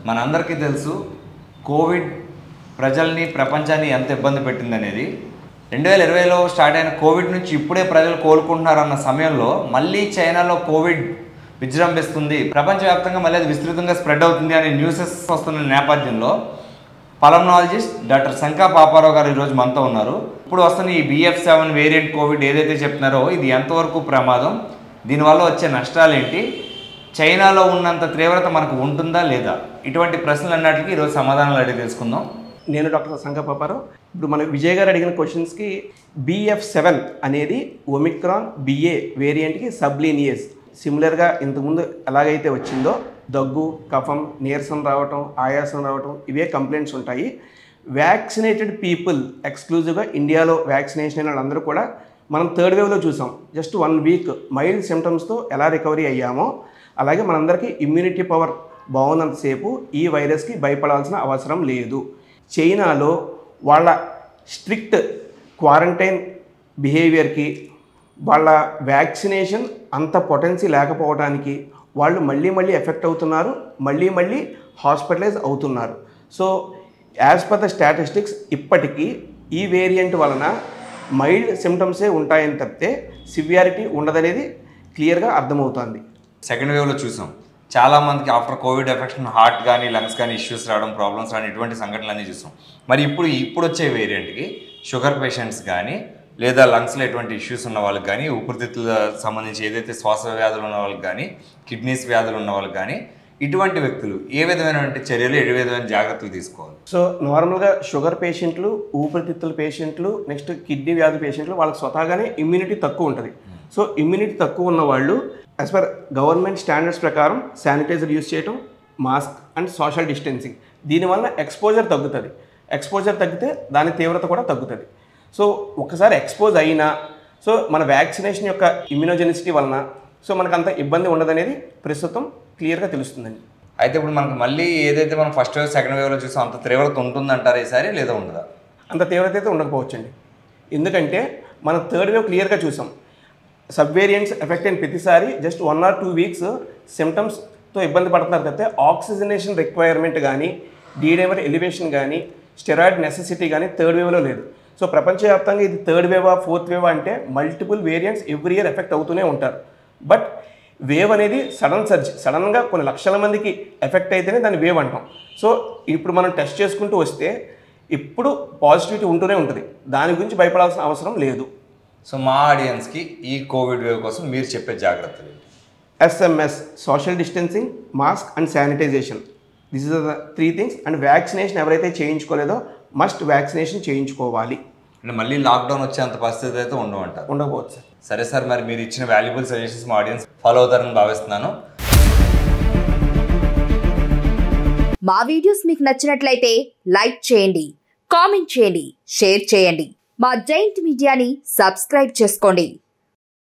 మనందరికీ తెలుసు కోవిడ్ ప్రజల్ని ప్రపంచాన్ని ఎంత ఇబ్బంది పెట్టిందనేది రెండు వేల ఇరవైలో స్టార్ట్ అయిన కోవిడ్ నుంచి ఇప్పుడే ప్రజలు కోలుకుంటున్నారన్న సమయంలో మళ్ళీ చైనాలో కోవిడ్ విజృంభిస్తుంది ప్రపంచవ్యాప్తంగా మళ్ళీ అది విస్తృతంగా స్ప్రెడ్ అవుతుంది అనే న్యూసెస్ వస్తున్న నేపథ్యంలో పలమనాలజిస్ట్ డాక్టర్ శంకా పాపారావు గారు ఈరోజు మనతో ఉన్నారు ఇప్పుడు వస్తున్న ఈ బిఎఫ్ సెవెన్ వేరియంట్ కోవిడ్ ఏదైతే చెప్తున్నారో ఇది ఎంతవరకు ప్రమాదం దీనివల్ల వచ్చే నష్టాలు ఏంటి చైనాలో ఉన్నంత తీవ్రత మనకు ఉంటుందా లేదా ఇటువంటి ప్రశ్నలు అన్నిటికీ ఈరోజు సమాధానాలు అడిగి తెలుసుకుందాం నేను డాక్టర్ సంగపాపారావు ఇప్పుడు మన విజయ్ గారు అడిగిన క్వశ్చన్స్కి బిఎఫ్ సెవెన్ అనేది ఒమిక్రాన్ బిఏ వేరియంట్కి సబ్లీనియస్ సిమిలర్గా ఇంతకుముందు ఎలాగైతే వచ్చిందో దగ్గు కఫం నీరసం రావటం ఆయాసం రావటం ఇవే కంప్లైంట్స్ ఉంటాయి వ్యాక్సినేటెడ్ పీపుల్ ఎక్స్క్లూజివ్గా ఇండియాలో వ్యాక్సినేషన్ అయిన వాళ్ళందరూ కూడా మనం థర్డ్ వేవ్లో చూసాం జస్ట్ వన్ వీక్ మైల్డ్ సిమ్టమ్స్తో ఎలా రికవరీ అయ్యామో అలాగే మనందరికీ ఇమ్యూనిటీ పవర్ బాగున్నంతసేపు ఈ వైరస్కి భయపడాల్సిన అవసరం లేదు చైనాలో వాళ్ళ స్ట్రిక్ట్ క్వారంటైన్ బిహేవియర్కి వాళ్ళ వ్యాక్సినేషన్ అంత పొటెన్సీ లేకపోవడానికి వాళ్ళు మళ్ళీ మళ్ళీ ఎఫెక్ట్ అవుతున్నారు మళ్ళీ మళ్ళీ హాస్పిటలైజ్ అవుతున్నారు so as per the statistics ఇప్పటికీ ఈ వేరియంట్ వలన మైల్డ్ సిమ్టమ్సే ఉంటాయని తప్పితే సివియారిటీ ఉండదనేది క్లియర్గా అర్థమవుతోంది సెకండ్ వేవ్లో చూసాం చాలా మందికి ఆఫ్టర్ కోవిడ్ ఎఫెక్షన్ హార్ట్ కానీ లంగ్స్ కానీ ఇష్యూస్ రావడం ప్రాబ్లమ్స్ రావడం ఇటువంటి సంఘటనలు అన్నీ చూసాం మరి ఇప్పుడు ఇప్పుడు వచ్చే వేరియంట్కి షుగర్ పేషెంట్స్ కానీ లేదా లంగ్స్లో ఎటువంటి ఇష్యూస్ ఉన్న వాళ్ళకి కానీ ఊపిరితిత్తుల సంబంధించి ఏదైతే శ్వాస వ్యాధులు ఉన్న వాళ్ళకి కానీ కిడ్నీస్ వ్యాధులు ఉన్న వాళ్ళకి కానీ ఇటువంటి వ్యక్తులు ఏ విధమైనటువంటి చర్యలు ఏ విధమైన జాగ్రత్తలు తీసుకోవాలి సో నార్మల్గా షుగర్ పేషెంట్లు ఊపిరితిత్తుల పేషెంట్లు నెక్స్ట్ కిడ్నీ వ్యాధి పేషెంట్లు వాళ్ళకి స్వతహాగానే ఇమ్యూనిటీ తక్కువ ఉంటుంది సో ఇమ్యూనిటీ తక్కువ ఉన్న వాళ్ళు యాజ్ పర్ గవర్నమెంట్ స్టాండర్డ్స్ ప్రకారం శానిటైజర్ యూస్ చేయటం మాస్క్ అండ్ సోషల్ డిస్టెన్సింగ్ దీనివల్ల ఎక్స్పోజర్ తగ్గుతుంది ఎక్స్పోజర్ తగ్గితే దాని తీవ్రత కూడా తగ్గుతుంది సో ఒకసారి ఎక్స్పోజ్ అయినా సో మన వ్యాక్సినేషన్ యొక్క ఇమ్యూనోజెనిసిటీ వలన సో మనకు అంత ఇబ్బంది ఉండదనేది ప్రస్తుతం క్లియర్గా తెలుస్తుందండి అయితే ఇప్పుడు మనకు మళ్ళీ ఏదైతే మనం ఫస్ట్ వేవ్ సెకండ్ వేవ్లో చూసాం అంత తీవ్రత ఉంటుందంటారా ఈసారి లేదా ఉండదా అంత తీవ్రత అయితే ఉండకపోవచ్చండి ఎందుకంటే మనం థర్డ్ వేవ్ క్లియర్గా చూసాం సబ్ వేరియంట్స్ ఎఫెక్ట్ అయిన ప్రతిసారి just one or two weeks సిమ్టమ్స్తో ఇబ్బంది పడుతున్నారు తప్పితే ఆక్సిజనేషన్ రిక్వైర్మెంట్ కానీ డీడైమర్ ఎలివేషన్ కానీ స్టెరాయిడ్ నెసెసిటీ కానీ థర్డ్ వేవ్లో లేదు సో ప్రపంచవ్యాప్తంగా ఇది థర్డ్ వేవా ఫోర్త్ వేవా అంటే multiple variants every year effect అవుతూనే ఉంటారు బట్ వేవ్ అనేది సడన్ సర్జ్ సడన్గా కొన్ని లక్షల మందికి ఎఫెక్ట్ అయితేనే దాన్ని వేవ్ అంటాం సో ఇప్పుడు మనం టెస్ట్ చేసుకుంటూ వస్తే ఇప్పుడు పాజిటివిటీ ఉంటూనే ఉంటుంది దాని గురించి భయపడాల్సిన అవసరం లేదు సో మా ఆడియన్స్కి ఈ కోవిడ్ వేవ్ కోసం మీరు చెప్పే జాగ్రత్తలు ఏంటి SMS social distancing mask and sanitization this is the three things and vaccination ఎవరైతే చేయించుకోలేదో మస్ట్ వ్యాక్సినేషన్ చేయించుకోవాలి అంటే మళ్ళీ లాక్డౌన్ వచ్చేంత పరిస్థితి అయితే ఉండవంటారు ఉండకపోవచ్చు సార్ సరే సార్ మరి మీరు ఇచ్చిన వాల్యుబుల్ సజెషన్స్ మా ఆడియన్స్ ఫాలో అవుతారని భావిస్తున్నాను మా వీడియోస్ మీకు నచ్చినట్లయితే లైక్ చేయండి కామెంట్ చేయండి షేర్ చేయండి మా జైంట్ మీడియాని సబ్స్క్రైబ్ చేసుకోండి